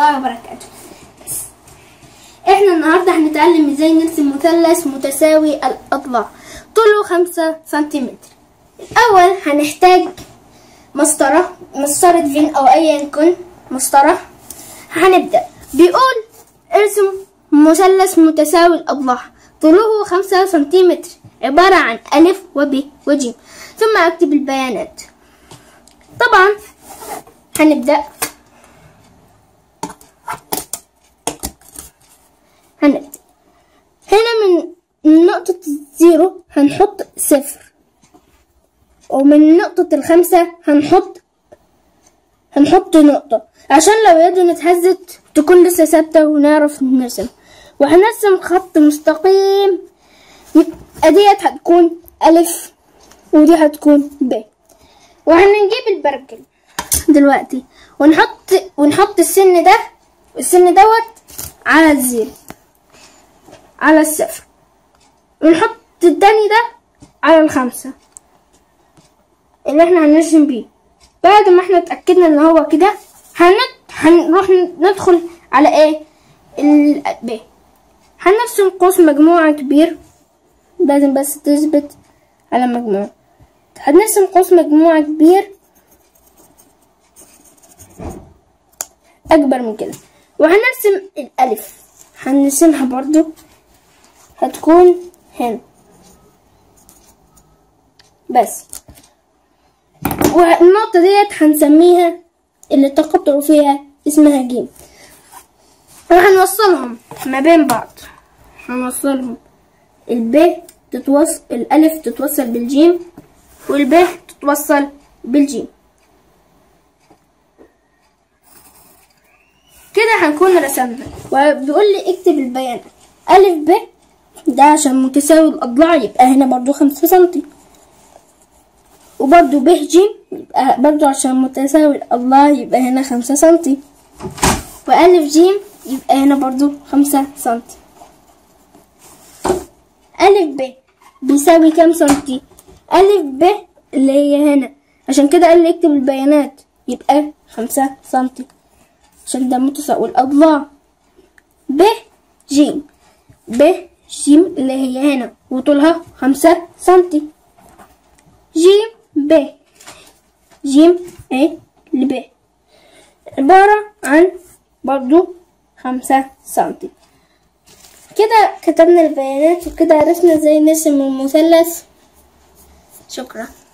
الله وبركاته احنا النهاردة هنتعلم ازاي نرسم مثلث متساوي الاضلاع طوله خمسة سنتيمتر الاول هنحتاج مسطرة مسطرة فين او ايا يكن مسطرة هنبدأ بيقول ارسم مثلث متساوي الاضلاع طوله خمسة سنتيمتر عبارة عن ألف وب وج ثم أكتب البيانات طبعا هنبدأ هنبدأ هنا من نقطة الزيرو هنحط صفر ومن نقطة الخمسة هنحط هنحط نقطة عشان لو يدنا اتهزت تكون لسه ثابتة ونعرف نرسم وهنرسم خط مستقيم يبقى ديت هتكون ألف ودي هتكون ب وهنجيب البرجل دلوقتي ونحط ونحط السن ده السن دوت على الزيرو على الصفر ونحط التاني ده على الخمسة اللي احنا هنرسم بيه بعد ما احنا اتأكدنا ان هو كده هنت... هنروح ندخل على ايه ال ب هنرسم قوس مجموعة كبير لازم بس تثبت على مجموعة هنرسم قوس مجموعة كبير أكبر من كده وهنرسم الألف هنرسمها برضو هتكون هنا بس والنقطة ديت هنسميها اللي تقاطعوا فيها اسمها جيم وهنوصلهم ما بين بعض هنوصلهم الب تتوصل الألف تتوصل بالجيم والب تتوصل بالجيم كده هنكون رسمنا وبيقول لي اكتب البيانات ألف ب ده عشان متساوي الأضلاع يبقى هنا برضو خمسة سنتي وبرضو ب ج يبقى برضو عشان متساوي الأضلاع يبقى هنا خمسة سنتي وألف ج يبقى هنا برضو خمسة سنتي ألف ب بيساوي كام سنتي ألف ب اللي هي هنا عشان كده قال لي اكتب البيانات يبقى خمسة سنتي عشان ده متساوي الأضلاع ب ج ب ج اللي هي هنا وطولها خمسة سنتي ج ب ج ايه لب عبارة عن برضو خمسة سنتي كده كتبنا البيانات وكده عرفنا ازاي نرسم المثلث شكرا